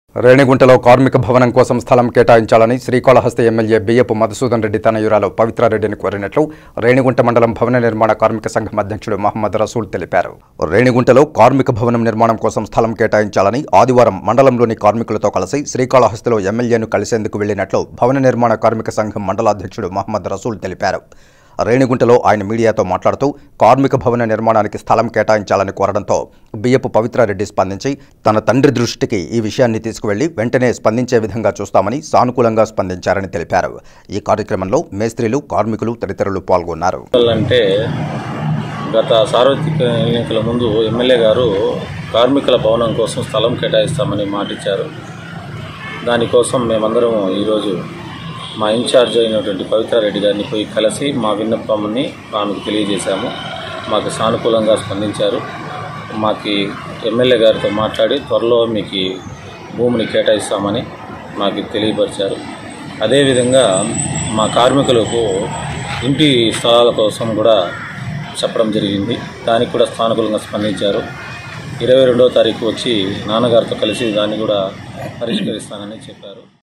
రేణిగుంటలో కార్మిక భవనం కోసం స్థలం కేటాయించాలని శ్రీకాళహస్తి ఎమ్మెల్యే బియ్యపు మధుసూదన్ రెడ్డి తనయురాలు పవిత్రారెడ్డిని కోరినట్లు రేణిగుంట మండలం భవన నిర్మాణ కార్మిక సంఘం అధ్యక్షుడు మహమ్మద్ రసూల్ తెలిపారు రేణిగుంటలో కార్మిక భవనం నిర్మాణం కోసం స్థలం కేటాయించాలని ఆదివారం మండలంలోని కార్మికులతో కలిసి శ్రీకాళహస్తిలో ఎమ్మెల్యేను కలిసేందుకు వెళ్లినట్లు భవన నిర్మాణ కార్మిక సంఘం మండలాధ్యక్షుడు మహమ్మద్ రసూల్ తెలిపారు రేణిగుంటలో ఆయన మీడియాతో మాట్లాడుతూ కార్మిక భవన నిర్మాణానికి స్థలం కేటాయించాలని కోరడంతో బియ్యపు పవిత్రారెడ్డి స్పందించి తన తండ్రి దృష్టికి ఈ విషయాన్ని తీసుకువెళ్లి వెంటనే స్పందించే విధంగా చూస్తామని సానుకూలంగా స్పందించారని తెలిపారు ఈ కార్యక్రమంలో మేస్త్రీలు కార్మికులు తదితరులు పాల్గొన్నారు అంటే గత సార్వత్రిక ఎన్నికల ముందు ఎమ్మెల్యే గారు కార్మికుల భవనం కోసం స్థలం కేటాయిస్తామని మాటిచ్చారు దానికోసం మేమందరం ఈరోజు మా ఇన్ఛార్జ్ అయినటువంటి పవిత్రారెడ్డి గారిని పోయి కలిసి మా విన్నపంని ఆమెకు తెలియజేశాము మాకు సానుకూలంగా స్పందించారు మాకు ఎమ్మెల్యే గారితో మాట్లాడి త్వరలో మీకు ఈ భూమిని కేటాయిస్తామని మాకు తెలియపరిచారు అదేవిధంగా మా కార్మికులకు ఇంటి స్థలాల కోసం కూడా చెప్పడం జరిగింది దానికి కూడా స్థానికులంగా స్పందించారు ఇరవై రెండవ తారీఖు వచ్చి నాన్నగారితో కలిసి దాన్ని కూడా పరిష్కరిస్తానని చెప్పారు